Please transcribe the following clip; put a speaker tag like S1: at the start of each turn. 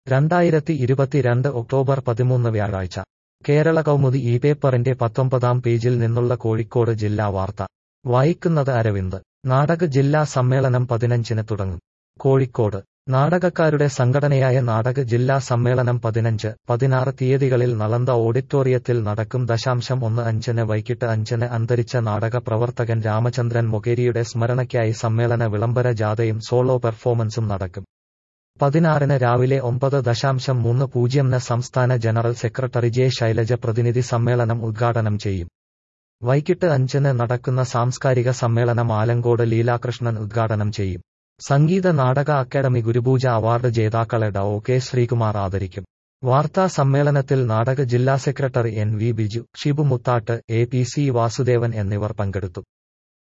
S1: രണ്ടായിരത്തി ഇരുപത്തിരണ്ട് ഒക്ടോബർ പതിമൂന്ന് വ്യാഴാഴ്ച കേരള കൗമുദി ഈ പേപ്പറിന്റെ പത്തൊമ്പതാം പേജിൽ നിന്നുള്ള കോഴിക്കോട് ജില്ലാ വാർത്ത വായിക്കുന്നത് അരവിന്ദ് നാടക ജില്ലാ സമ്മേളനം പതിനഞ്ചിന് തുടങ്ങും കോഴിക്കോട് നാടകക്കാരുടെ സംഘടനയായ നാടക ജില്ലാ സമ്മേളനം പതിനഞ്ച് പതിനാറ് തീയതികളിൽ നളന്ദ ഓഡിറ്റോറിയത്തിൽ നടക്കും ദശാംശം ഒന്ന് അഞ്ചിന് വൈകിട്ട് അഞ്ചിന് അന്തരിച്ച നാടക പ്രവർത്തകൻ രാമചന്ദ്രൻ മൊകേരിയുടെ സ്മരണയ്ക്കായി സമ്മേളന വിളംബര ജാഥയും സോളോ പെർഫോമൻസും നടക്കും പതിനാറിന് രാവിലെ ഒമ്പത് ദശാംശം മൂന്ന് പൂജ്യംന് സംസ്ഥാന ജനറൽ സെക്രട്ടറി ജെ ശൈലജ പ്രതിനിധി സമ്മേളനം ഉദ്ഘാടനം ചെയ്യും വൈകിട്ട് അഞ്ചിന് നടക്കുന്ന സാംസ്കാരിക സമ്മേളനം ആലങ്കോട് ലീലാകൃഷ്ണൻ ഉദ്ഘാടനം ചെയ്യും സംഗീത നാടക അക്കാദമി ഗുരുപൂജ അവാർഡ് ജേതാക്കളെ ഡോ കെ ശ്രീകുമാർ ആദരിക്കും വാർത്താ സമ്മേളനത്തിൽ നാടക ജില്ലാ secretary N V Biju Shibu Muthattu A P C Vasudevan എന്നിവർ പങ്കെടുത്തു